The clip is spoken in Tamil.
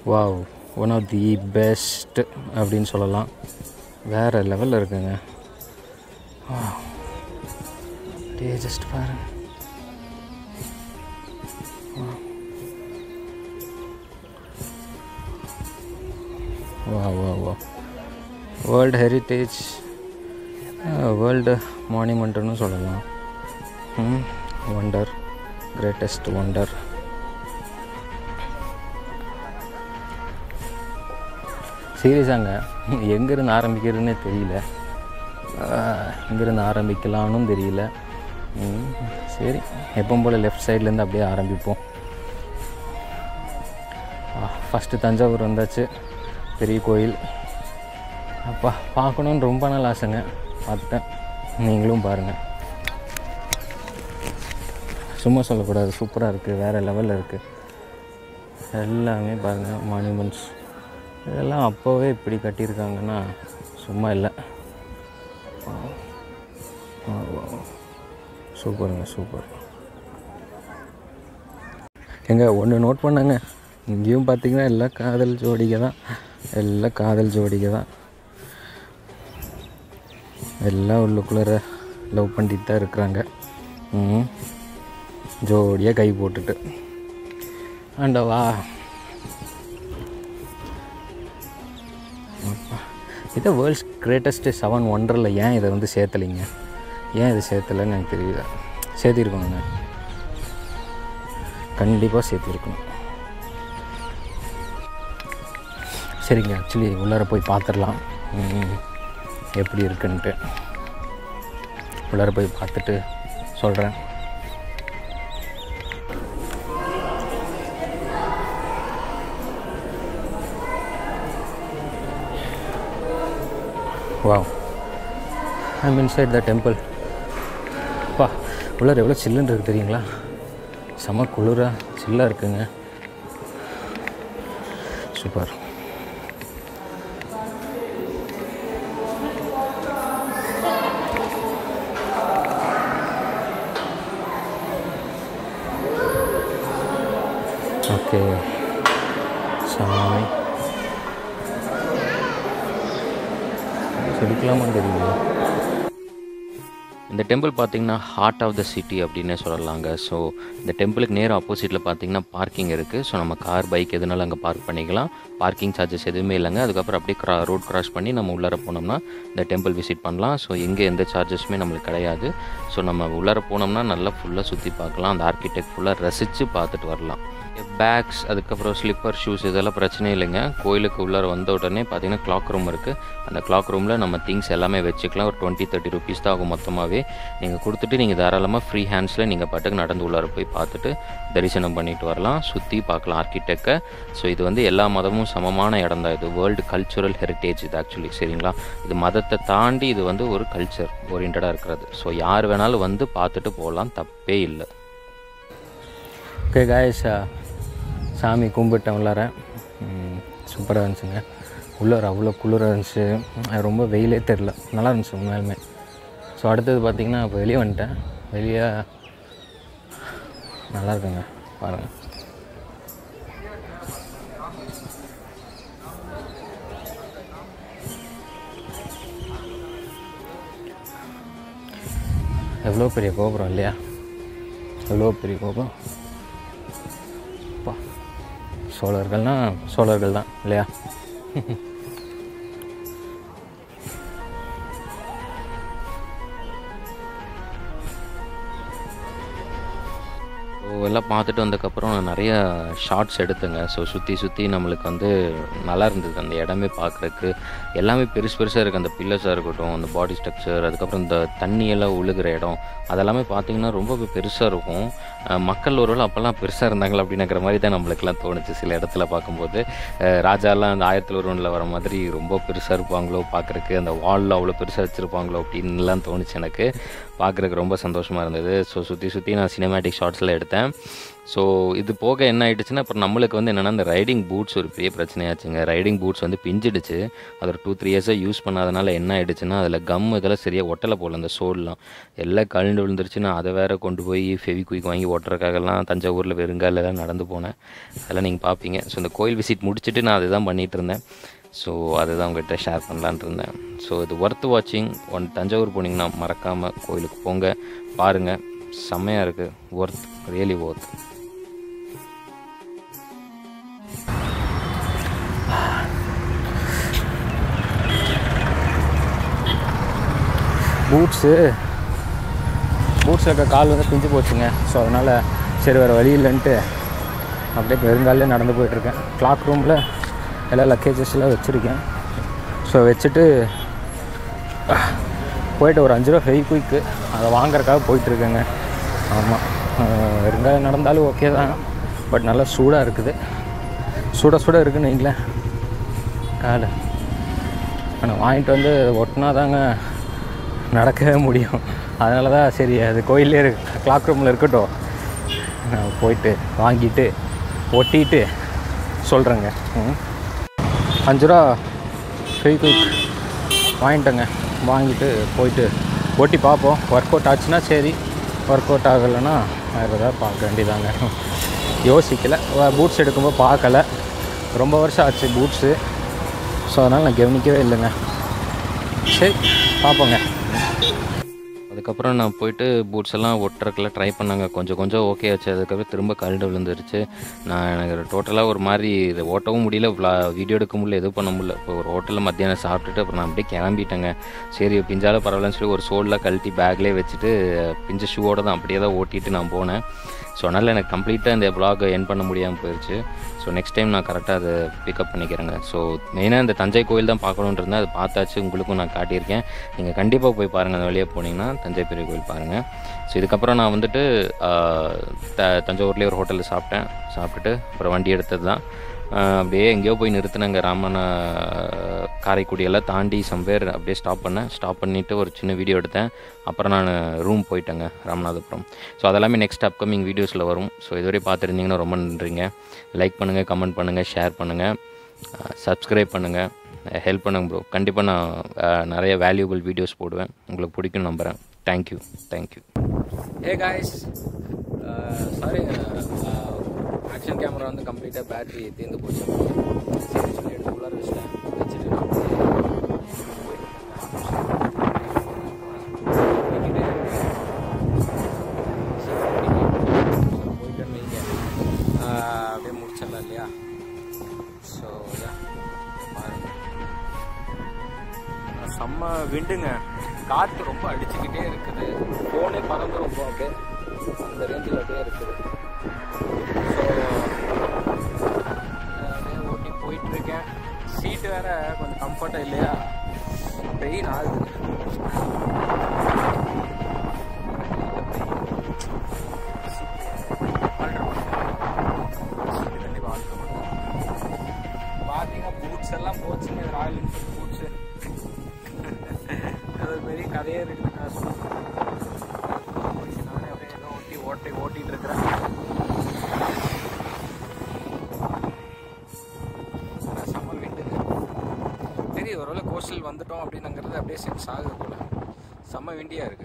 Wow one of the best அப்படின்னு சொல்லலாம் வேறு லெவலில் இருக்குங்க டே ஜஸ்ட் பாருங்க வா வா வா வேர்ல்டு ஹெரிட்டேஜ் வேர்ல்டு மானுமெண்ட்டுன்னு சொல்லலாம் ஒண்டர் கிரேட்டஸ்ட் ஒண்டர் சீரியஸாங்க எங்கேருந்து ஆரம்பிக்கிறதுனே தெரியல ஆஹ், எங்கேருந்து ஆரம்பிக்கலாம்னு தெரியல ம், சரி எப்பவும் போல் லெஃப்ட் சைட்லேருந்து அப்படியே ஆரம்பிப்போம் ஃபஸ்ட்டு தஞ்சாவூர் வந்தாச்சு பெரிய கோயில் அப்பா பார்க்கணுன்னு ரொம்ப நாள் ஆசைங்க பார்த்துட்டேன் நீங்களும் பாருங்கள் சும்மா சொல்லக்கூடாது சூப்பராக இருக்குது வேறு லெவலில் இருக்குது எல்லாமே பாருங்கள் மானுமெண்ட்ஸ் இதெல்லாம் அப்போவே இப்படி கட்டியிருக்காங்கன்னா சும்மா இல்லை சூப்பருங்க சூப்பர் எங்க ஒன்று நோட் பண்ணாங்க இங்கேயும் பார்த்தீங்கன்னா எல்லாம் காதல் ஜோடிகை தான் எல்லாம் காதல் ஜோடிகை தான் எல்லாம் உள்ளுக்குள்ளே லவ் பண்ணிட்டு தான் இருக்கிறாங்க ம் ஜோடியாக கை போட்டுட்டு ஆண்டவா அப்பா. இதை வேர்ல்ட்ஸ் கிரேட்டஸ்ட் செவன் ஒண்டரில் ஏன் இதை வந்து சேர்த்தலைங்க ஏன் இதை சேர்த்தலைன்னு எனக்கு தெரியல சேர்த்திருக்கோங்க கண்டிப்பாக சேர்த்திருக்கணும் சரிங்க ஆக்சுவலி உள்ளார போய் பார்த்துடலாம் ம், எப்படி இருக்குன்ட்டு உள்ளார போய் பார்த்துட்டு சொல்கிறேன் wow I'm inside the temple அப்பா உள்ளார எவ்வளோ சில்லுன்னு இருக்குது தெரியுங்களா செம குளிராக சில்லாக இருக்குங்க சூப்பர் ஓகே சாமி செடிக்கலாமான்னு தெரியல இந்த டெம்பிள் பார்த்தீங்கன்னா ஹார்ட் ஆஃப் த சிட்டி அப்படின்னே சொல்லலாங்க ஸோ இந்த டெம்பிளுக்கு நேர் ஆப்போசிட்டில் பார்த்தீங்கன்னா பார்க்கிங் இருக்குது ஸோ நம்ம கார் பைக் எதுனாலும் அங்கே பார்க் பண்ணிக்கலாம் பார்க்கிங் சார்ஜஸ் எதுவுமே இல்லைங்க அதுக்கப்புறம் அப்படியே க்ரா ரோட் கிராஸ் பண்ணி நம்ம உள்ளார போனோம்னா இந்த டெம்பிள் விசிட் பண்ணலாம் ஸோ எங்கே எந்த சார்ஜஸுமே நம்மளுக்கு கிடையாது ஸோ நம்ம உள்ளார போனோம்னா நல்லா ஃபுல்லாக சுற்றி பார்க்கலாம் அந்த ஆர்கிடெக்ட் ஃபுல்லாக ரசித்து பார்த்துட்டு வரலாம் பேக்ஸ் அதுக்கப்புறம் ஸ்லிப்பர் ஷூஸ் இதெல்லாம் பிரச்சனை இல்லைங்க கோயிலுக்கு உள்ளார வந்த உடனே பார்த்தீங்கன்னா கிளாக் ரூம் இருக்குது அந்த கிளாக் ரூமில் நம்ம திங்ஸ் எல்லாமே வச்சுக்கலாம் ஒரு டுவெண்ட்டி தேர்ட்டி ருபீஸ் தான் ஆகும் மொத்தமாகவே நீங்கள் கொடுத்துட்டு நீங்கள் தாராளமாக ஃப்ரீ ஹேண்ட்ஸில் நீங்கள் பாட்டுக்கு நடந்து உள்ளார போய் பார்த்துட்டு தரிசனம் பண்ணிட்டு வரலாம் சுற்றி பார்க்கலாம் ஆர்கிடெக்டை ஸோ இது வந்து எல்லா மதமும் சமமான இடம் தான் இது வேர்ல்டு கல்ச்சுரல் ஹெரிட்டேஜ் இது ஆக்சுவலி சரிங்களா இது மதத்தை தாண்டி இது வந்து ஒரு கல்ச்சர் ஓரியன்டாக இருக்கிறது ஸோ யார் வேணாலும் வந்து பார்த்துட்டு போகலாம் தப்பே இல்லை ஓகே காய்ஸ் சாமி கும்பிட்டேன் உள்ளார சூப்பராக இருந்துச்சுங்க உள்ளார அவ்வளோ குளிராக இருந்துச்சு அது ரொம்ப வெயிலே தெரில நல்லா இருந்துச்சு உண்மையாலுமே ஸோ அடுத்தது பார்த்திங்கன்னா இப்போ வெளியே வந்துட்டேன் வெளியே நல்லா இருக்குங்க பாருங்கள் எவ்வளோ பெரிய கோபுரம் இல்லையா எவ்வளோ பெரிய கோபுரம் அப்பா சோழர்கள்னா சோழர்கள் தான் இல்லையா ஸோ எல்லாம் பார்த்துட்டு வந்ததுக்கப்புறம் நான் நிறைய ஷார்ட்ஸ் எடுத்தேங்க ஸோ சுற்றி சுற்றி நம்மளுக்கு வந்து நல்லா இருந்தது அந்த இடமே பார்க்குறக்கு எல்லாமே பெருசு பெருசாக இருக்குது அந்த பில்லர்ஸாக இருக்கட்டும் அந்த பாடி ஸ்ட்ரக்சர் அதுக்கப்புறம் இந்த தண்ணியெல்லாம் உழுகிற இடம் அதெல்லாமே பார்த்தீங்கன்னா ரொம்ப பெருசாக இருக்கும் அஹ் மக்கள் ஒருவேளை அப்போல்லாம் பெருசாக இருந்தாங்களா அப்படின்னுங்கிற மாதிரி தான் நம்மளுக்குலாம் தோணுச்சு சில இடத்துல பார்க்கும்போது அஹ் ராஜாலாம் அந்த ஆயிரத்தில் ஒருவனில் வர மாதிரி ரொம்ப பெருசாக இருப்பாங்களோ பார்க்குறக்கு அந்த வாலில் அவ்வளோ பெருசாக வச்சுருப்பாங்களோ அப்படின்லாம் தோணுச்சு எனக்கு பார்க்குறக்கு ரொம்ப சந்தோஷமாக இருந்தது ஸோ சுற்றி சுற்றி நான் சினிமேட்டிக் ஷார்ட்ஸில் எடுத்தேன் ஸோ இது போக என்ன ஆயிடுச்சுன்னா அப்புறம் நம்மளுக்கு வந்து என்னென்னா அந்த ரைடிங் பூட்ஸ் ஒரு பெரிய பிரச்சனையாச்சுங்க ரைடிங் பூட்ஸ் வந்து பிஞ்சிடுச்சு அது ஒரு டூ த்ரீ இயர்ஸாக யூஸ் பண்ணாதனால என்ன ஆயிடுச்சுன்னா அதில் கம் இதெல்லாம் சரியாக ஒட்டலை போல் அந்த சோல்லாம் எல்லாம் கழண்டு விழுந்துருச்சுன்னா அதை வேற கொண்டு போய் ஃபெவிக்விக் வாங்கி ஒட்டுறதுக்காகலாம் தஞ்சாவூரில் வெறுங்காலெல்லாம் நடந்து போனேன் அதெல்லாம் நீங்கள் பார்ப்பீங்க ஸோ இந்த கோயில் விசிட் முடிச்சுட்டு நான் அதுதான் பண்ணிகிட்டு இருந்தேன் ஸோ அதுதான் உங்கள்கிட்ட ஷேர் பண்ணலான்ட்டு இருந்தேன் ஸோ இது ஒர்த் வாட்சிங் ஒன் தஞ்சாவூர் போனீங்கன்னா மறக்காமல் கோயிலுக்கு போங்க பாருங்கள் செம்மையாக இருக்குது ஒர்த் ரியலி ஒர்த் பூட்ஸு பூட்ஸில் இருக்க கால் வந்து பிஞ்சு போச்சுங்க ஸோ அதனால் சரி வேறு வழி இல்லைன்ட்டு அப்படியே பெருங்காலே நடந்து போயிட்டுருக்கேன் கிளாக் ரூமில் எல்லா லக்கேஜஸ்லாம் வச்சுருக்கேன் ஸோ வச்சுட்டு போயிட்டு ஒரு அஞ்சு ரூபா ஃபெய் குயிக்கு அதை வாங்குறதுக்காக போயிட்டுருக்கேங்க ஆமாம் வெறுங்காயம் நடந்தாலும் ஓகே தான் பட் நல்லா சூடாக இருக்குது சுட சுட இருக்குன்னு வைங்களேன் காலை ஆனால் வாங்கிட்டு வந்து ஒட்டினா தாங்க நடக்கவே முடியும் அதனால தான் சரி அது கோயிலே இருக்கு கிளாக் ரூமில் இருக்கட்டும் நான் போயிட்டு வாங்கிட்டு ஒட்டிட்டு சொல்கிறேங்க ம். அஞ்சு ரூபா ஃபெவிக்விக் வாங்கிட்டேங்க வாங்கிட்டு போயிட்டு ஓட்டி பார்ப்போம் ஒர்க் அவுட் ஆச்சுன்னா சரி ஒர்க் அவுட் ஆகலைன்னா வேறு ஏதாவது பார்க்க வேண்டியதாங்க யோசிக்கலை பூட்ஸ் எடுக்கும்போது பார்க்கல ரொம்ப வருஷம் ஆச்சு பூட்ஸு ஸோ அதனால் நான் கவனிக்கவே இல்லைங்க சரி பார்ப்போங்க அதுக்கப்புறம் நான் போயிட்டு பூட்ஸ் எல்லாம் ஒட்டுறதுக்குலாம் ட்ரை பண்ணாங்க கொஞ்சம் கொஞ்சம் ஓகே ஆச்சு அதுக்கப்புறம் திரும்ப கரண்ட் விழுந்துருச்சு நான் எனக்கு டோட்டலாக ஒரு மாதிரி இதை ஓட்டவும் முடியல வீடியோ எடுக்க முடியல எதுவும் பண்ண முடியல இப்போ ஒரு ஹோட்டலில் மத்தியானம் சாப்பிட்டுட்டு அப்புறம் நான் அப்படியே கிளம்பிட்டேங்க சரி பிஞ்சால பரவாயில்லன்னு சொல்லி ஒரு சோல்லாம் கழட்டி பேக்லேயே வச்சுட்டு பிஞ்ச ஷூவோட தான் அப்படியே தான் ஓட்டிட்டு நான் போனேன் ஸோ அதனால் எனக்கு கம்ப்ளீட்டாக இந்த ப்ளாகை என் பண்ண முடியாமல் போயிடுச்சு ஸோ நெக்ஸ்ட் டைம் நான் கரெக்டாக அதை பிக்கப் பண்ணிக்கிறேங்க ஸோ மெயினாக இந்த தஞ்சை கோயில் தான் பார்க்கணுன்னு இருந்தேன் அது பார்த்தாச்சு உங்களுக்கும் நான் காட்டியிருக்கேன் நீங்கள் கண்டிப்பாக போய் பாருங்கள் அந்த வழியாக போனீங்கன்னா தஞ்சை பெரிய கோயில் பாருங்கள் ஸோ இதுக்கப்புறம் நான் வந்துட்டு ஆஹ், த தஞ்சாவூர்லேயே ஒரு ஹோட்டலில் சாப்பிட்டேன் சாப்பிட்டுட்டு அப்புறம் வண்டி எடுத்தது தான் ஆஹ், அப்படியே எங்கேயோ போய் நிறுத்தினங்க ராமன காரைக்குடி எல்லாம் தாண்டி சம்பேர் அப்படியே ஸ்டாப் பண்ணேன் ஸ்டாப் பண்ணிவிட்டு ஒரு சின்ன வீடியோ எடுத்தேன் அப்புறம் நான் ரூம் போயிட்டேங்க ராமநாதபுரம் ஸோ அதெல்லாமே நெக்ஸ்ட் அப்கமிங் வீடியோஸில் வரும் ஸோ இதுவரை பார்த்துருந்தீங்கன்னா ரொம்ப நன்றிங்க லைக் பண்ணுங்கள் கமெண்ட் பண்ணுங்கள் ஷேர் பண்ணுங்கள் சப்ஸ்கிரைப் பண்ணுங்கள் ஹெல்ப் பண்ணுங்க ப்ரோ கண்டிப்பாக நான் அஹ், நிறைய வேல்யூபிள் வீடியோஸ் போடுவேன் உங்களுக்கு பிடிக்கும் நம்புகிறேன் thank you thank you hey guys sorry action camera வந்து கம்ப்ளீட்டாக பேட்டரி தீர்ந்து போச்சு சரி சொல்லி எடுத்து உள்ளார வச்சுட்டேன் வச்சுட்டு நான் அப்படியே ஓட்டிக்கிட்டே இருக்கேன். சரி, ஓட்டிக்கிட்டு போயிட்டேன்னு வைங்க. ஆஹ், அப்படியே முடிச்சிடலாம் இல்லையா ஸோ பாருங்க செம்ம விண்டுங்க காற்று ரொம்ப அடிச்சுக்கிட்டே இருக்குது ஃபோனே பறந்து ரொம்ப அப்படியே அந்த ரேஞ்சில் அப்படியே இருக்குது ஸோ அப்படியே ஓட்டி போயிட்டு இருக்கேன் சீட்டு வேற கொஞ்சம் கம்ஃபர்ட்டாக இல்லையா பெயின் ஆகுது பார்த்தீங்கன்னா பூட்ஸ் எல்லாம் போச்சுங்க ராயல் என்ஃபீல்ட் பூட்ஸு அது ஒரு பெரிய கதையே இருக்குது நான் சொல்லுவேன். நானே அப்படியே ஏதோ ஓட்டி ஓட்டி ஓட்டிட்டு இருக்கிறேன் ஆனா செம்ம விண்டுங்க சரி ஒருவேளை கோஸ்டல் வந்துட்டோம் அப்படின்னுங்கிறது அப்படியே சென்ஸ் ஆகுது போல செம்ம விண்டியாக இருக்குது